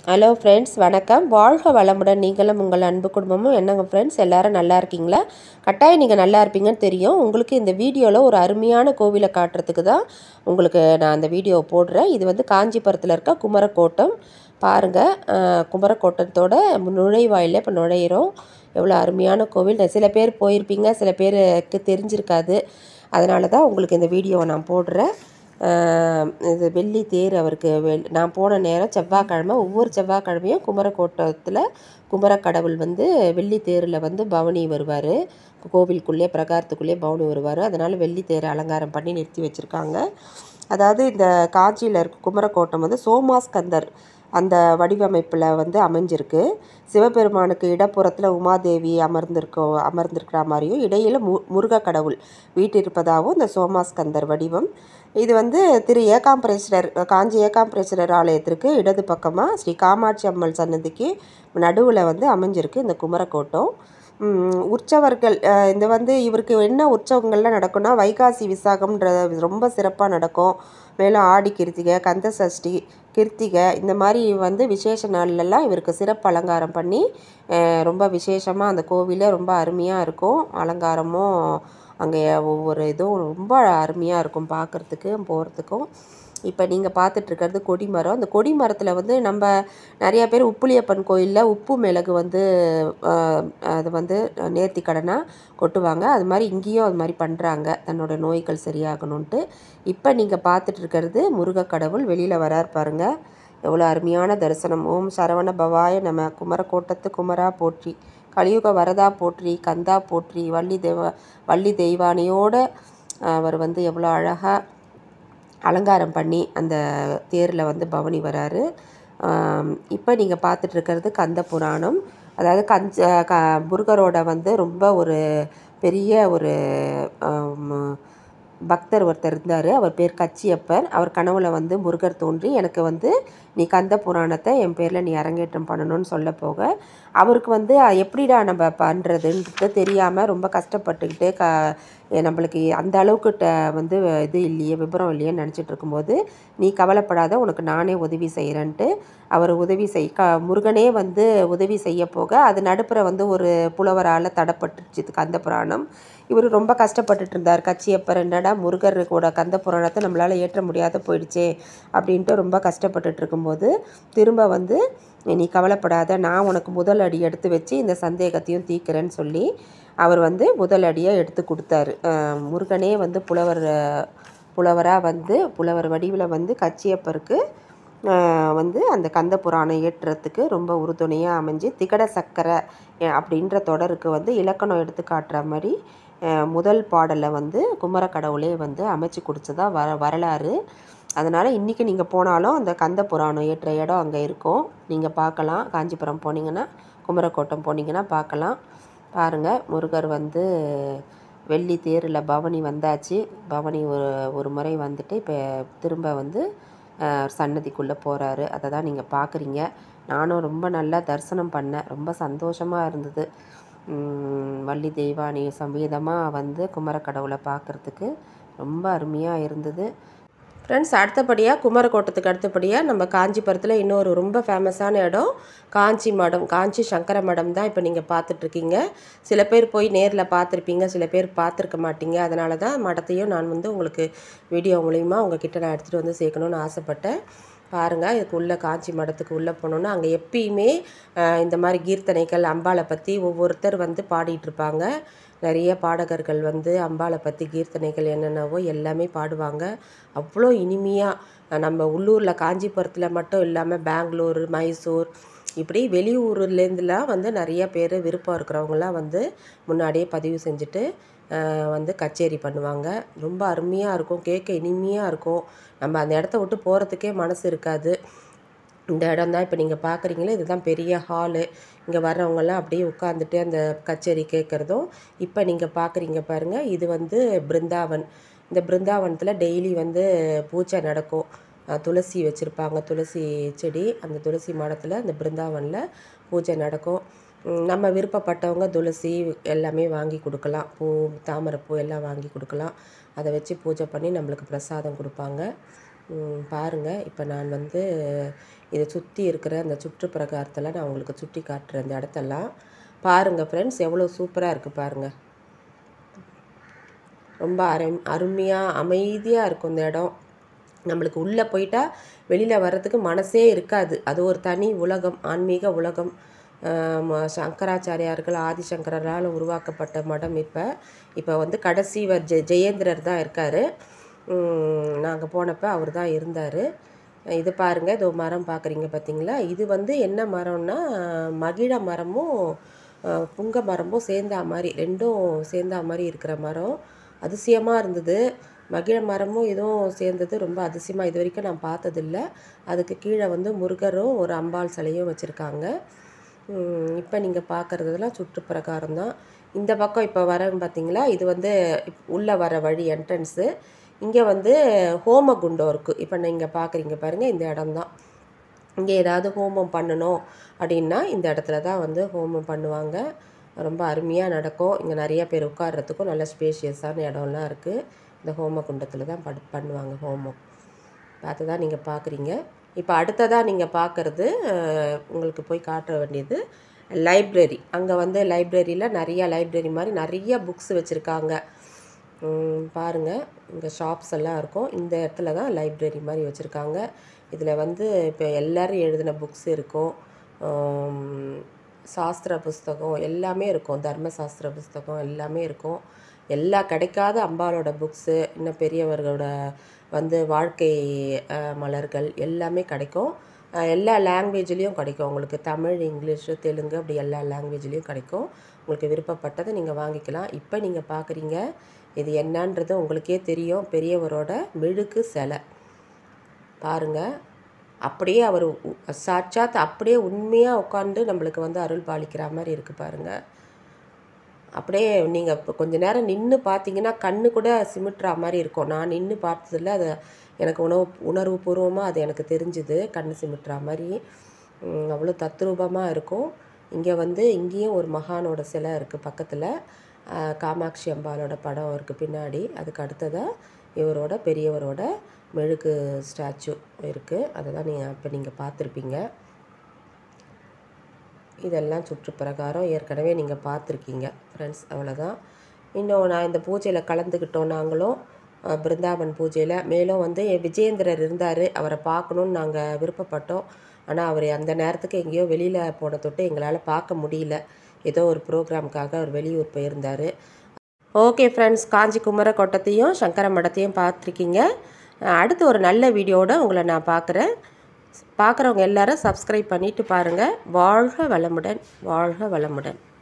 hello friends வணக்கம் வாழ்க வளமுடன் நீங்களும் உங்கள் அன்பு குடும்பமும் என்னங்க ஃப்ரெண்ட்ஸ் எல்லாரும் நல்லா இருக்கீங்களா கட்டாயம் நீங்கள் நல்லா இருப்பீங்கன்னு தெரியும் உங்களுக்கு இந்த வீடியோவில் ஒரு அருமையான கோவிலை காட்டுறதுக்கு தான் உங்களுக்கு நான் அந்த வீடியோ போடுறேன் இது வந்து காஞ்சிபுரத்தில் இருக்க குமரக்கோட்டம் பாருங்கள் அஹ், குமரக்கோட்டத்தோட நுழைவாயில இப்போ நுழையிறோம் எவ்வளோ அருமையான கோவில் சில பேர் போயிருப்பீங்க சில பேருக்கு தெரிஞ்சிருக்காது அதனால தான் உங்களுக்கு இந்த வீடியோவை நான் போடுறேன் ஆஹ் இது வெள்ளி தேர் அவருக்கு வெள் நான் போன நேரம் செவ்வாய்க்கிழமை ஒவ்வொரு செவ்வாய்க்கிழமையும் குமரக்கோட்டத்தில் குமரக்கடவுள் வந்து வெள்ளி தேரில் வந்து பவனி வருவார் கோவிலுக்குள்ளே பிரகாரத்துக்குள்ளே பவனி வருவார் அதனால் வெள்ளி தேரை அலங்காரம் பண்ணி நிறுத்தி வச்சுருக்காங்க அதாவது இந்த காஞ்சியில் இருக்க குமரக்கோட்டம் வந்து சோமாஸ்கந்தர் அந்த வடிவமைப்பில் வந்து அமைஞ்சிருக்கு சிவபெருமானுக்கு இடப்புறத்தில் உமாதேவி அமர்ந்திருக்கோ அமர்ந்திருக்கிற மாதிரியும் இடையில் மு முருக கடவுள் வீட்டிருப்பதாகவும் இந்த சோமாஸ்கந்தர் வடிவம் இது வந்து திரு ஏகாம்பரேஸ்வரர் காஞ்சி ஏகாம்பரேஸ்வரர் ஆலயத்திற்கு இடது பக்கமாக ஸ்ரீ காமாட்சி அம்மன் சன்னதிக்கு நடுவில் வந்து அமைஞ்சிருக்கு இந்த குமரக்கோட்டம் உம், உற்சவர்கள் அஹ், இந்த வந்து இவருக்கு என்ன உற்சவங்கள்லாம் நடக்கும்னா வைகாசி விசாகம்ன்ற ரொம்ப சிறப்பாக நடக்கும் மேலும் ஆடி கிருத்திகை கந்த சஷ்டி கிருத்திகை இந்த மாதிரி வந்து விசேஷ நாள்லலாம் இவருக்கு சிறப்பு அலங்காரம் பண்ணி அஹ், ரொம்ப விசேஷமாக அந்த கோவிலே ரொம்ப அருமையாக இருக்கும் அலங்காரமும் அங்கே ஒவ்வொரு இதுவும் ரொம்ப அருமையாக இருக்கும் பார்க்குறதுக்கு போகிறதுக்கும் இப்போ நீங்கள் பார்த்துட்ருக்கிறது கொடிமரம் அந்த கொடிமரத்தில் வந்து நம்ம நிறையா பேர் உப்புளியப்பன் கோயிலில் உப்பு மிளகு வந்து ஆஹ், அது வந்து நேர்த்தி கடனாக கொட்டுவாங்க அது மாதிரி இங்கேயும் அது மாதிரி பண்ணுறாங்க தன்னோட நோய்கள் சரியாகணுன்ட்டு இப்போ நீங்கள் பார்த்துட்ருக்கிறது முருக கடவுள் வெளியில் வரார் பாருங்க எவ்வளோ அருமையான தரிசனம் ஓம் சரவண பவாய நம குமரக்கோட்டத்து குமரா போற்றி கலியுக வரதா போற்றி கந்தா போற்றி வள்ளி தெய்வ வள்ளி தெய்வானையோட அவர் வந்து எவ்வளோ அழகாக அலங்காரம் பண்ணி அந்த தேரில் வந்து பவனி வராரு இப்போ நீங்கள் பார்த்துட்டு இருக்கிறது கந்த புராணம் அதாவது கஞ்ச க முருகரோட வந்து ரொம்ப ஒரு பெரிய ஒரு ஆம், பக்தர் ஒருத்தர் இருந்தார் அவர் பேர் கச்சியப்பர் அவர் கனவுல வந்து முருகர் தோன்றி எனக்கு வந்து நீ கந்த புராணத்தை என் பேரில் நீ அரங்கேற்றம் பண்ணணும்னு சொல்ல போக அவருக்கு வந்து அஹ், எப்படிடா நம்ம பண்ணுறதுன்றது தெரியாமல் ரொம்ப கஷ்டப்பட்டுக்கிட்டு க எ- நம்மளுக்கு அந்த அளவுக்கு ட வந்து இது இல்லையே விபரம் இல்லையேன்னு நினச்சிட்டு இருக்கும்போது நீ கவலைப்படாத உனக்கு நானே உதவி செய்கிறேன்ட்டு அவர் உதவி செய் க முருகனே வந்து உதவி செய்ய போக அது நடுப்புற வந்து ஒரு புலவரால் தடப்பட்டுச்சு இது கந்த புராணம் இவர் ரொம்ப கஷ்டப்பட்டுட்டு இருந்தார் கச்சியப்பர் என்னடா முருகர் கூட கந்த புராணத்தை நம்மளால் ஏற்ற முடியாத போயிடுச்சே அப்படின்ட்டு ரொம்ப கஷ்டப்பட்டுட்டு இருக்கும்போது திரும்ப வந்து நீ கவலைப்படாத நான் உனக்கு முதல் அடி எடுத்து வச்சு இந்த சந்தேகத்தையும் தீர்க்கிறேன்னு சொல்லி அவர் வந்து முதல் அடியை எடுத்து கொடுத்தாரு அஹ் முருகனே வந்து புலவர் புலவராக வந்து புலவர் வடிவில் வந்து கச்சியப்பருக்கு அஹ் வந்து அந்த கந்த புராணம் ஏற்றுறதுக்கு ரொம்ப உறுதுணையாக அமைஞ்சு திகட சக்கரை அஹ் அப்படின்ற தொடருக்கு வந்து இலக்கணம் எடுத்து காட்டுற மாதிரி அஹ் முதல் பாடலை வந்து குமரக்கடவுளே வந்து அமைச்சு கொடுத்ததா வர வரலாறு அதனால் இன்றைக்கி நீங்கள் போனாலும் அந்த கந்த புராணம் ஏற்ற இடம் அங்கே இருக்கும் நீங்கள் பார்க்கலாம் காஞ்சிபுரம் போனீங்கன்னா குமரக்கோட்டம் போனீங்கன்னா பார்க்கலாம் பாருங்கள் முருகர் வந்து வெள்ளி தேரில் பவனி வந்தாச்சு பவனி ஒரு ஒரு முறை வந்துட்டு இப்போ திரும்ப வந்து அஹ், சன்னதிக்குள்ளே போகிறாரு அதை தான் நீங்கள் பார்க்குறீங்க நானும் ரொம்ப நல்லா தரிசனம் பண்ணேன் ரொம்ப சந்தோஷமாக இருந்தது உம், வள்ளி தெய்வானி சமேதமாக வந்து குமரக்கடவுளை பார்க்குறதுக்கு ரொம்ப அருமையாக இருந்தது ஃப்ரெண்ட்ஸ் அடுத்தபடியாக குமரக்கோட்டத்துக்கு அடுத்தபடியாக நம்ம காஞ்சிபுரத்தில் இன்னொரு ரொம்ப ஃபேமஸான இடம் காஞ்சி மடம் காஞ்சி சங்கர மடம் தான் இப்போ நீங்கள் பார்த்துட்ருக்கீங்க சில பேர் போய் நேரில் பார்த்துருப்பீங்க சில பேர் பார்த்துருக்க மாட்டீங்க அதனால தான் மடத்தையும் நான் வந்து உங்களுக்கு வீடியோ மூலிமா உங்ககிட்ட நான் எடுத்துகிட்டு வந்து சேர்க்கணுன்னு ஆசைப்பட்டேன் பாருங்கள் இதுக்கு உள்ள காஞ்சி மடத்துக்கு உள்ளே போனோன்னா அங்கே எப்பயுமே அஹ், இந்த மாதிரி கீர்த்தனைகள் அம்பாளை பற்றி ஒவ்வொருத்தர் வந்து பாடிட்டு இருப்பாங்க நிறைய பாடகர்கள் வந்து அம்பாளை பற்றி கீர்த்தனைகள் என்னென்னவோ எல்லாமே பாடுவாங்க அவ்வளோ இனிமையாக நம்ம உள்ளூரில் காஞ்சிபுரத்தில் மட்டும் இல்லாமல் பெங்களூர் மைசூர் இப்படி வெளியூர்லேருந்துலாம் வந்து நிறைய பேர் விருப்பம் இருக்கிறவங்களாம் வந்து முன்னாடியே பதிவு செஞ்சுட்டு அஹ், வந்து கச்சேரி பண்ணுவாங்க ரொம்ப அருமையாக இருக்கும் கேட்க இனிமையாக இருக்கும் நம்ம அந்த இடத்த விட்டு போகிறதுக்கே மனசு இருக்காது இந்த இடம் தான் இப்போ நீங்கள் பார்க்குறீங்களே இதுதான் பெரிய ஹாலு இங்கே வர்றவங்கெல்லாம் அப்படியே உட்காந்துட்டு அந்த கச்சேரி கேட்குறதும் இப்போ நீங்கள் பார்க்குறீங்க பாருங்கள் இது வந்து பிருந்தாவன் இந்த பிருந்தாவனத்தில் டெய்லி வந்து பூஜை நடக்கும் அஹ் துளசி வச்சுருப்பாங்க துளசி செடி அந்த துளசி மடத்தில் அந்த பிருந்தாவனில் பூஜை நடக்கும் உம் நம்ம விருப்பப்பட்டவங்க துளசி எல்லாமே வாங்கி கொடுக்கலாம் பூ தாமரைப்பூ எல்லாம் வாங்கி கொடுக்கலாம் அதை வச்சு பூஜை பண்ணி நம்மளுக்கு பிரசாதம் கொடுப்பாங்க பாருங்கள் இப்போ நான் வந்து இதை சுற்றி இருக்கிற அந்த சுற்று பிரகாரத்தில் நான் உங்களுக்கு சுற்றி காட்டுறேன் இந்த இடத்தெல்லாம் பாருங்கள் ஃப்ரெண்ட்ஸ் எவ்வளோ சூப்பராக இருக்குது பாருங்கள் ரொம்ப அரு அருமையாக அமைதியாக இருக்கும் இந்த இடம் நம்மளுக்கு உள்ளே போயிட்டா வெளியில் வர்றதுக்கு மனசே இருக்காது அது ஒரு தனி உலகம் ஆன்மீக உலகம் சங்கராச்சாரியார்கள் ஆதிசங்கரால் உருவாக்கப்பட்ட மடம் இப்போ இப்போ வந்து கடைசிவர் ஜெ ஜெயேந்திரர் தான் இருக்கார் நாங்கள் போனப்போ அவர் தான் இருந்தார் இது பாருங்கள் இதோ மரம் பார்க்குறீங்க பார்த்தீங்களா இது வந்து என்ன மரம்னா மகிழ மரமும் புங்க மரமும் சேர்ந்தா மாதிரி ரெண்டும் சேர்ந்தா மாதிரி இருக்கிற மரம் அதிசயமாக இருந்தது மகிழ மரமும் இதுவும் சேர்ந்தது ரொம்ப அதிசயமாக இது வரைக்கும் நான் பார்த்ததில்ல அதுக்கு கீழே வந்து முருகரும் ஒரு அம்பாள் சிலையும் வச்சுருக்காங்க இப்போ நீங்கள் பார்க்குறதுலாம் சுற்றுப்பிரகாரம் தான் இந்த பக்கம் இப்போ வரேன்னு பார்த்தீங்களா இது வந்து உள்ளே வர வழி என்ட்ரன்ஸு இங்கே வந்து ஹோமகுண்டம் இருக்குது இப்போ நீங்கள் பார்க்குறீங்க பாருங்கள் இந்த இடம் தான் இங்கே ஏதாவது ஹோமம் பண்ணணும் அப்படின்னா இந்த இடத்துல தான் வந்து ஹோமம் பண்ணுவாங்க ரொம்ப அருமையாக நடக்கும் இங்கே நிறைய பேர் உட்கார்றதுக்கும் நல்ல ஸ்பேஷியஸான இடம்லாம் இருக்குது இந்த ஹோம குண்டத்தில் தான் படு பண்ணுவாங்க ஹோமம் பார்த்து தான் நீங்கள் பார்க்குறீங்க இப்போ அடுத்ததாக நீங்கள் பார்க்குறது உங்களுக்கு போய் காட்ட வேண்டியது லைப்ரரி அங்கே வந்து லைப்ரரியில் நிறையா லைப்ரரி மாதிரி நிறைய புக்ஸ் வச்சுருக்காங்க பாருங்கள் இங்கே ஷாப்ஸ் எல்லாம் இருக்கும் இந்த இடத்துல தான் லைப்ரரி மாதிரி வச்சுருக்காங்க இதில் வந்து இப்போ எல்லோரும் எழுதின புக்ஸ் இருக்கும் சாஸ்திர புஸ்தகம் எல்லாமே இருக்கும் தர்ம சாஸ்திர புஸ்தகம் எல்லாமே இருக்கும் எல்லா கிடைக்காத அம்பாலோட புக்ஸு இன்னும் பெரியவர்களோட வந்து வாழ்க்கை மலர்கள் எல்லாமே கிடைக்கும் எல்லா லாங்குவேஜ்லேயும் கிடைக்கும் உங்களுக்கு தமிழ் இங்கிலீஷு தெலுங்கு அப்படி எல்லா லாங்குவேஜ்லேயும் கிடைக்கும் உங்களுக்கு விருப்பப்பட்டதை நீங்கள் வாங்கிக்கலாம் இப்போ நீங்கள் பார்க்குறீங்க இது என்னன்றது உங்களுக்கே தெரியும் பெரியவரோட மெழுகு சிலை பாருங்கள் அப்படியே அவர் சாட்சாத் அப்படியே உண்மையாக உட்காந்து நம்மளுக்கு வந்து அருள் பாலிக்கிற மாதிரி இருக்குது பாருங்கள் அப்படியே நீங்கள் இப்போ கொஞ்ச நேரம் நின்று பார்த்தீங்கன்னா கண்ணு கூட சிமிட்றா மாதிரி இருக்கும் நான் நின்று பார்த்ததில்ல அது எனக்கு உணவு உணர்வு பூர்வமாக அது எனக்கு தெரிஞ்சுது கண் சிமிட்றா மாதிரி அவ்வளோ தத்ரூபமாக இருக்கும் இங்கே வந்து இங்கேயும் ஒரு மகானோட சிலை இருக்குது பக்கத்தில் காமாட்சி அம்பாலோட படம் இருக்குது பின்னாடி அதுக்கு அடுத்ததாக இவரோட பெரியவரோட மெழுகு ஸ்டாச்சு இருக்குது அதை தான் நீங்கள் இப்போ நீங்கள் பார்த்துருப்பீங்க இதெல்லாம் சுற்றுப்பிரகாரம் ஏற்கனவே நீங்கள் பார்த்துருக்கீங்க ஃப்ரெண்ட்ஸ் அவ்வளோதான் இன்னும் நான் இந்த பூஜையில் கலந்துக்கிட்டோம் நாங்களும் பிருந்தாவன் பூஜையில் மேலும் வந்து விஜயேந்திரர் இருந்தார் அவரை பார்க்கணுன்னு நாங்கள் விருப்பப்பட்டோம் ஆனால் அவர் அந்த நேரத்துக்கு எங்கேயோ வெளியில் போன தொட்டு எங்களால் பார்க்க முடியல ஏதோ ஒரு ப்ரோக்ராமுக்காக அவர் வெளியூர் போயிருந்தார் ஓகே ஃப்ரெண்ட்ஸ் காஞ்சி குமர கோட்டத்தையும் சங்கர மடத்தையும் பார்த்துருக்கீங்க அடுத்து ஒரு நல்ல வீடியோவோட உங்களை நான் பார்க்குறேன் பார்க்குறவங்க எல்லாரும் சப்ஸ்கிரைப் பண்ணிவிட்டு பாருங்கள் வாழ்க வளமுடன் வாழ்க வளமுடன்